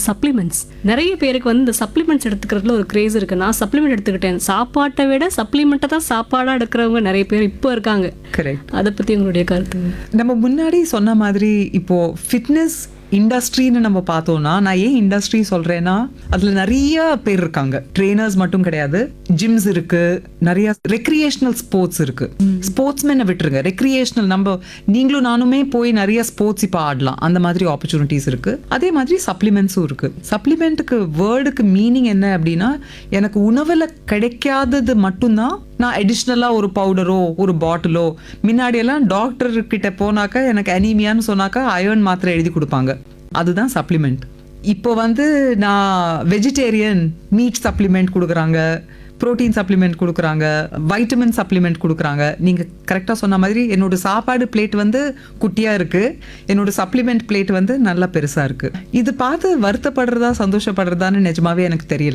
supplements நிறைய பேருக்கு வந்து இந்த சப்ளிமெண்ட்ஸ் எடுத்துக்கிறதுல ஒரு கிரேஸ் இருக்கு நான் சப்ளிமெண்ட் எடுத்துக்கிட்டேன் சாப்பாட்டை விட சப்ளிமெண்ட்டை தான் சாப்பாடாக எடுக்கிறவங்க நிறைய பேர் இப்போ இருக்காங்க கரெக்ட் அதை பற்றி உங்களுடைய கருத்து நம்ம முன்னாடி சொன்ன மாதிரி இப்போ ஃபிட்னஸ் இண்டஸ்ட்ரின்னு நம்ம பார்த்தோம்னா நான் ஏன் இண்டஸ்ட்ரி சொல்றேன்னா அதுல நிறைய பேர் இருக்காங்க ட்ரெயினர்ஸ் மட்டும் கிடையாது ஜிம்ஸ் இருக்கு நிறைய ரெக்ரியேஷனல் ஸ்போர்ட்ஸ் இருக்கு ஸ்போர்ட்ஸ்மேனை விட்டுருங்க ரெக்ரியேஷனல் நம்ம நீங்களும் நானுமே போய் நிறைய ஸ்போர்ட்ஸ் இப்போ ஆடலாம் அந்த மாதிரி ஆப்பர்ச்சுனிட்டிஸ் இருக்கு அதே மாதிரி சப்ளிமெண்ட்ஸும் இருக்கு சப்ளிமெண்ட்டுக்கு வேர்டுக்கு மீனிங் என்ன அப்படின்னா எனக்கு உணவுல கிடைக்காதது மட்டும்தான் நான் அடிஷ்னலாக ஒரு பவுடரோ ஒரு பாட்டிலோ முன்னாடியெல்லாம் டாக்டர் கிட்ட போனாக்கா எனக்கு அனீமியான்னு சொன்னாக்கா அயர்ன் மாத்திரை எழுதி கொடுப்பாங்க அதுதான் சப்ளிமெண்ட் இப்போ வந்து நான் வெஜிடேரியன் மீட் சப்ளிமெண்ட் கொடுக்குறாங்க புரோட்டீன் சப்ளிமெண்ட் கொடுக்குறாங்க வைட்டமின் சப்ளிமெண்ட் கொடுக்குறாங்க நீங்கள் கரெக்டாக சொன்ன மாதிரி என்னோட சாப்பாடு பிளேட் வந்து குட்டியாக இருக்குது என்னோட சப்ளிமெண்ட் பிளேட் வந்து நல்லா பெருசாக இருக்குது இது பார்த்து வருத்தப்படுறதா சந்தோஷப்படுறதான்னு நிஜமாவே எனக்கு தெரியல